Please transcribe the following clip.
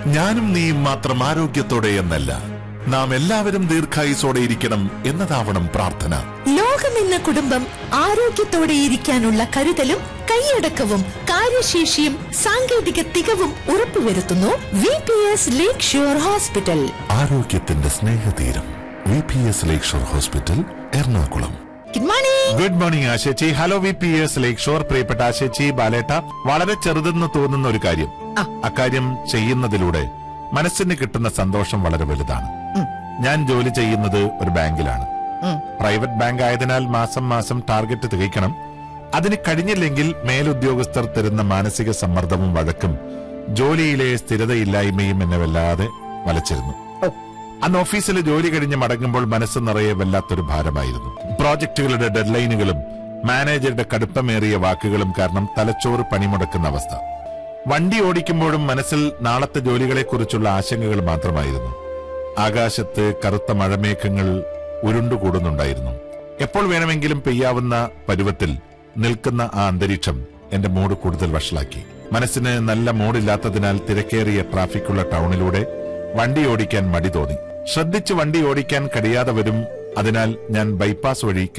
ഞാനും നീയും മാത്രം ആരോഗ്യത്തോടെ എന്നല്ല നാം എല്ലാവരും ദീർഘായുസോടെ ഇരിക്കണം എന്നതാവണം പ്രാർത്ഥന ലോകമെന്ന കുടുംബം ആരോഗ്യത്തോടെ ഇരിക്കാനുള്ള കരുതലും കൈയടക്കവും കാര്യശേഷിയും സാങ്കേതിക തികവും ഉറപ്പുവരുത്തുന്നു V P S lakeshore hospital ആരോഗ്യത്തിന്റെ സ്നേഹതീരം V P S lakeshore hospital Ernakulam good morning good morning ആശേച്ചി hello V P S lakeshore പ്രിയപ്പെട്ട ആശേച്ചി ബാലേട്ട വളരെ ചെറുതെന്ന് തോന്നുന്ന ഒരു കാര്യം അക്കാര്യം ചെയ്യുന്നതിലൂടെ മനസ്സിന് കിട്ടുന്ന സന്തോഷം വളരെ വലുതാണ് ഞാൻ ജോലി ചെയ്യുന്നത് ഒരു ബാങ്കിലാണ് പ്രൈവറ്റ് ബാങ്ക് ആയതിനാൽ മാസം മാസം ടാർഗറ്റ് തികയ്ക്കണം അതിന് കഴിഞ്ഞില്ലെങ്കിൽ മേലുദ്യോഗസ്ഥർ തരുന്ന മാനസിക സമ്മർദ്ദവും വഴക്കും ജോലിയിലെ സ്ഥിരതയില്ലായ്മയും എന്നെ വല്ലാതെ വലച്ചിരുന്നു അന്ന് ഓഫീസിൽ ജോലി കഴിഞ്ഞ് മടങ്ങുമ്പോൾ മനസ്സ് നിറയെ വല്ലാത്തൊരു ഭാരമായിരുന്നു പ്രോജക്റ്റുകളുടെ ഡെഡ്ലൈനുകളും മാനേജറുടെ കടുപ്പമേറിയ വാക്കുകളും കാരണം തലച്ചോറ് പണിമുടക്കുന്ന അവസ്ഥ വണ്ടി ഓടിക്കുമ്പോഴും മനസ്സിൽ നാളത്തെ ജോലികളെക്കുറിച്ചുള്ള ആശങ്കകൾ മാത്രമായിരുന്നു ആകാശത്ത് കറുത്ത മഴമേഘങ്ങൾ ഉരുണ്ടുകൂടുന്നുണ്ടായിരുന്നു എപ്പോൾ വേണമെങ്കിലും പെയ്യാവുന്ന പരുവത്തിൽ നിൽക്കുന്ന ആ അന്തരീക്ഷം എന്റെ മൂഡ് കൂടുതൽ വഷളാക്കി മനസ്സിന് നല്ല മൂഡില്ലാത്തതിനാൽ തിരക്കേറിയ ട്രാഫിക്കുള്ള ടൗണിലൂടെ വണ്ടി ഓടിക്കാൻ മടി തോന്നി ശ്രദ്ധിച്ച് വണ്ടി ഓടിക്കാൻ കഴിയാതെ വരും അതിനാൽ ഞാൻ ബൈപ്പാസ് വഴി